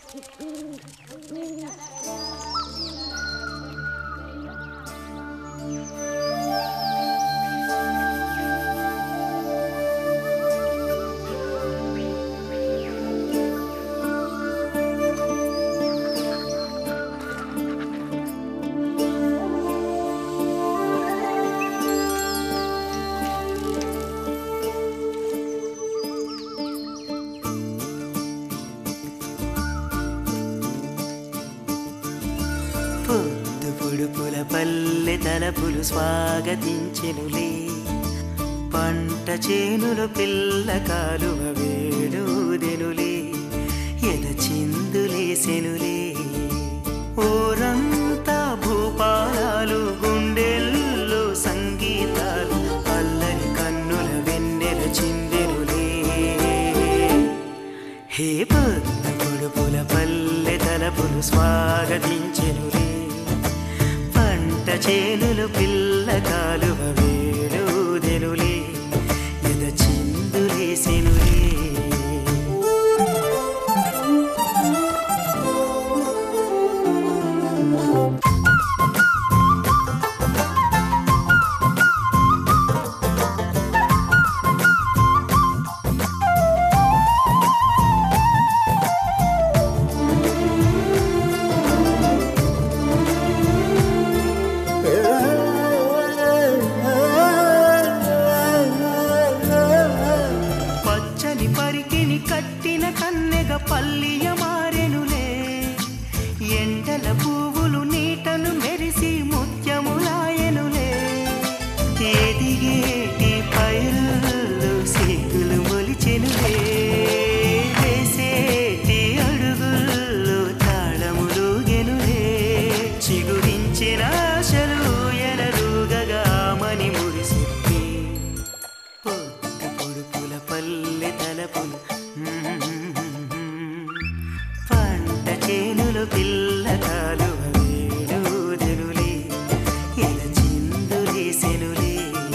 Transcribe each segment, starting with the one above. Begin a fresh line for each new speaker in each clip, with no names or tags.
పొద్దు పొడుపుల పల్లె తలపులు స్వాగతించెనులే పంట చేనులు పిల్ల కాలువ వేడుదెనులే ఎద చిందులేసెనులే ఓరంతా భూపాలాలు గుండెల్లో సంగీతాలు అల్లని కన్నుల వెన్నెల చిందెనులే హే పొద్దు పొడుపుల పల్లె తలపులు స్వాగతించెనులే పంట చేనులు పిల్ల కాలువ వేడుదెనులే ఎద చిందులేసెనులే పచ్చని పరికిని కట్టిన కన్నెగ పల్లియ మారెనులే ఎండల పువ్వులు నీటలు మెరిసి ముత్యములాయనులే ఎదిగేటి పైరులు సిగ్గులు మొలిచెనులే వేసేటి అడుగుల్లో తాళములు గెనులే చిగురించిన ఆశలు ఎనరుగగా మని మురిసిప్పి పొద్దు పొడుపుల పల్లె తలపులు పంట చేనులు పిల్ల కాలువ వేడుదెనులే ఎల చిందులేసెనులే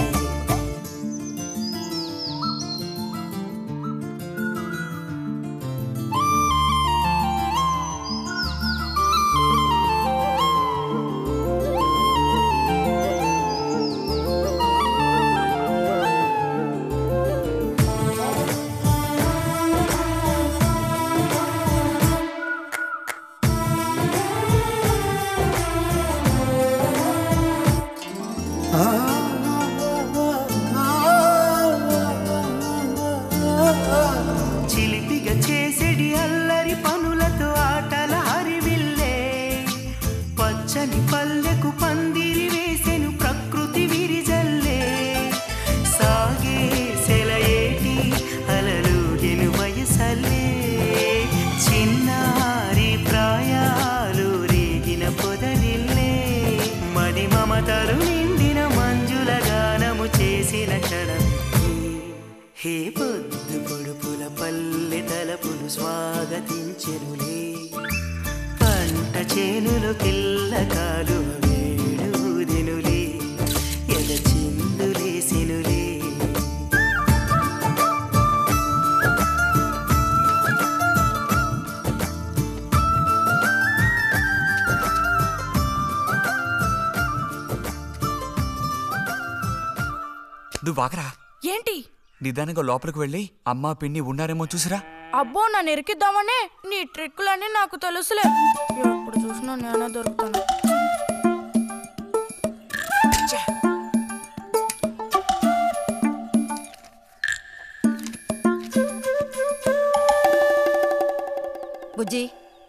చిలిపిగా చేసేడి అల్లరి పనులతో ఆటల హరివిల్లే పచ్చని పల్లెకు పందిరి వేసెను ప్రకృతి విరిజల్లే సాగే సెలయేటి అలలుగెను వయసల్లే చిన్నారి ప్రాయాలు రేగిన పొదరిల్లే మది మమతలు నిండిన మంజుల గానము చేసిన క్షణం హే పొద్దు పొడుపుల పల్లె తలపులు స్వాగతించెనులే పంట చేనులు పిల్ల కాలువ వేడుదెనులే ఎద చిందులేసెనులే
నువ్వు ఆగరా
ఏంటి
నిదానంగా లోపలికి వెళ్ళి అమ్మా పిన్ని ఉన్నారేమో చూసిరా
అబ్బో నన్ను ఎరికిద్దామనే నీ ట్రిక్కులన్నీ నాకు తెలుసులే ఎప్పుడు చూసినా నేనే దొరుకుతాను
బుజ్జి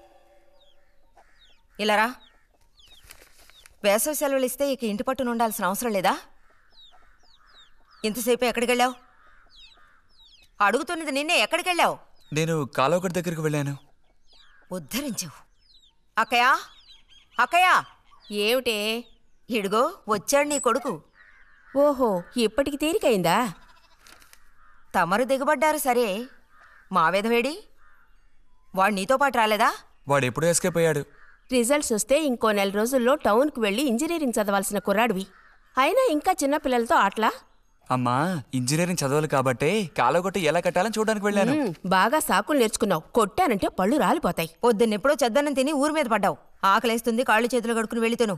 ఇలా రా వేసవి సెలవులు ఇస్తే ఇక ఇంటి పట్టున ఉండాల్సిన అవసరం లేదా ఇంతసేపు ఎక్కడికి వెళ్ళావు అడుగుతున్నది నిన్నే ఎక్కడికి వెళ్ళావు
నేను కాలువగడ్డ దగ్గరికి వెళ్ళాను
ఉద్ధరించావు అక్కయా అక్కయా
ఏమిటే
ఇడుగో వచ్చాడు నీ కొడుకు
ఓహో ఇప్పటికి తీరికైందా
తమరు దిగబడ్డారు సరే మా విధవేడి వాడు నీతో పాటు రాలేదా
వాడు ఎప్పుడో ఎస్కేప్ అయ్యాడు
రిజల్ట్స్ వస్తే ఇంకో నెల రోజుల్లో టౌన్కి వెళ్ళి ఇంజనీరింగ్ చదవాల్సిన కుర్రాడివి అయినా ఇంకా చిన్నపిల్లలతో ఆటలా
అమ్మా ఇంజనీరింగ్ చదవాలి కాబట్టే కాలగొట్టి ఎలా కట్టాలని చూడడానికి వెళ్ళాను
ఉమ్, బాగా సాకులు నేర్చుకున్నావు కొట్టానంటే పళ్ళు రాలిపోతాయి
పొద్దున్నెప్పుడో చెద్దన్నం తిని ఊరి మీద పడ్డావు ఆకలేస్తుంది కాళ్ళు చేతులు కడుక్కుని వెళ్ళితేను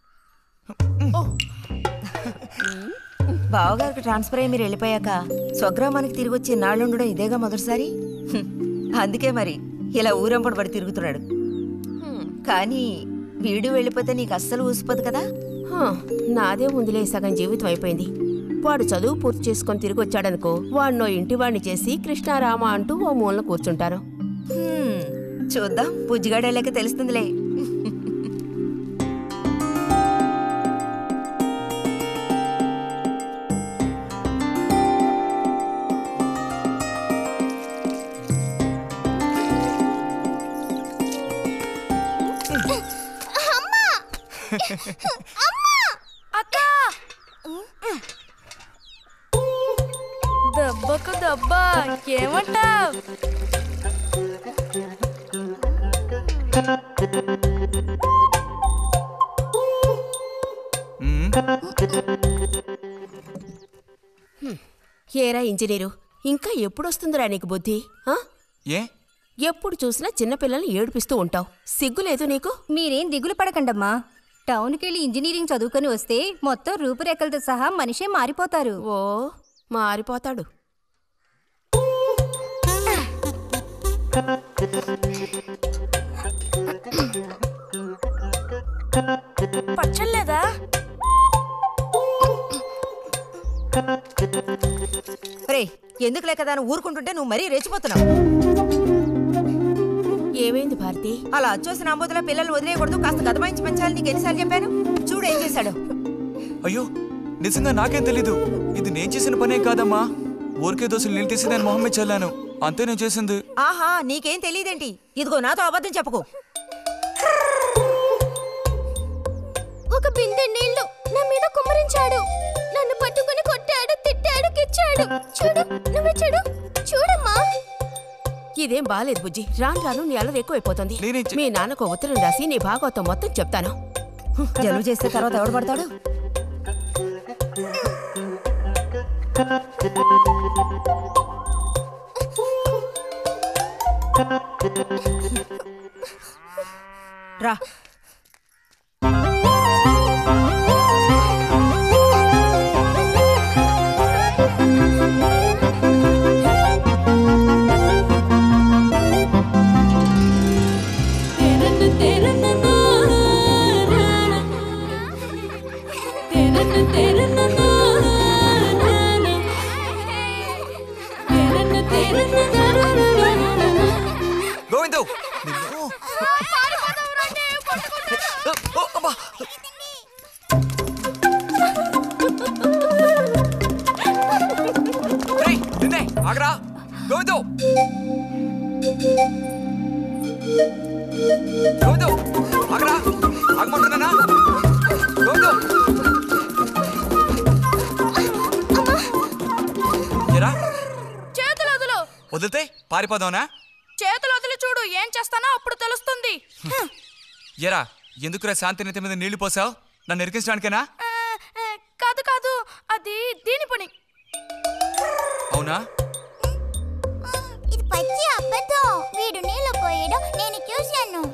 బావగారికి ట్రాన్స్ఫర్ అయ్యి మీరు వెళ్ళిపోయాక స్వగ్రామానికి తిరిగి వచ్చి నాళ్ళుండడం ఇదేగా మొదటిసారి హ్మ్. అందుకే మరి ఇలా ఊరంపడి పడి తిరుగుతున్నాడు కానీ వీడు వెళ్ళిపోతే నీకు అస్సలు ఊసిపోదు కదా
హా, నాదే ముందులే సగం జీవితం అయిపోయింది వాడు చదువు పూర్తి చేసుకొని తిరిగి వచ్చాడనుకో వాడినో ఇంటి వాడిని చేసి కృష్ణారామ అంటూ ఓ మూలన కూర్చుంటారు
హ్మ్. చూద్దాం బుజ్జిగాడేలాక తెలుస్తుందిలే
అక్క దెబ్బకు దెబ్బ ఏమంటావ్
మ్మ్.
ఏరా ఇంజనీరు ఇంకా ఎప్పుడొస్తుందిరా నీకు బుద్ధి ఆ?
ఏ
ఎప్పుడు చూసినా చిన్నపిల్లల్ని ఏడిపిస్తూ ఉంటావు సిగ్గులేదు నీకు
మీరేం దిగులు పడకండమ్మా టౌన్కి వెళ్ళి ఇంజనీరింగ్ చదువుకొని వస్తే మొత్తం రూపురేఖలతో సహా మనిషే మారిపోతారు
ఓ మారిపోతాడు
పచ్చలేదా
రే ఎందుకు లేక దాన్ని ఊరుకుంటుంటే నువ్వు మరీ రెచ్చిపోతున్నావు
ఏమైంది భారతి
అలా అచ్చోసిన అంబోతుల పిల్లలు వదిలేయకూడదు కాస్త గదమాయించి పెంచాలని నీకు ఎన్నిసార్లు చెప్పాను చూడు ఏం చేశాడు
అయ్యో నిజంగా నాకేం తెలీదు ఇది నేను చేసిన పనే కాదమ్మా ఊరికే దోశలు నేను తీసి నేను మొహమ్మే చల్లాను అంతే నేను చేసింది
ఆహా నీకేం తెలియదేంటి ఇదిగో నాతో అబద్ధం చెప్పకు
ఒక బిందె నీళ్లు నా మీద కుమ్మరించాడు నన్ను పట్టుకుని కొట్టాడు తిట్టాడు కిచ్చాడు చూడు నువ్వు చూడు చూడమ్మా
ఇదేం బాలేదు బుజ్జి రాను రాను నీ అల్లరి ఎక్కువైపోతుంది
నేనేం చే-
మీ నాన్నకు ఉత్తరం రాసి నీ భాగవతం మొత్తం చెప్తాను
జలుబు చేస్తే తర్వాత ఎవడు పడతాడు రా
గోవిందు నిన్ను ఓ, అబ్బా. రేయ్, నిన్నే, ఆగరా గోవిందు గోవిందు ఆగరా ఆగమంటున్నానా గోవిందు ఎరా
చేతులు వదులు
వదిలితే పారిపోదావునా
చేతులు వదిలి చూడు ఏం చేస్తానో అప్పుడు తెలుస్తుంది
ఎరా ఎందుకురా శాంతి నెత్తి మీద నీళ్లు పోసావు నన్ను ఎరికించడానికేనా
ఆ, ఆ, కాదు కాదు అది దీని పని
అవునా
ఇది పచ్చి అబద్ధం వీడు నీళ్ళు పోయడం నేను చూశాను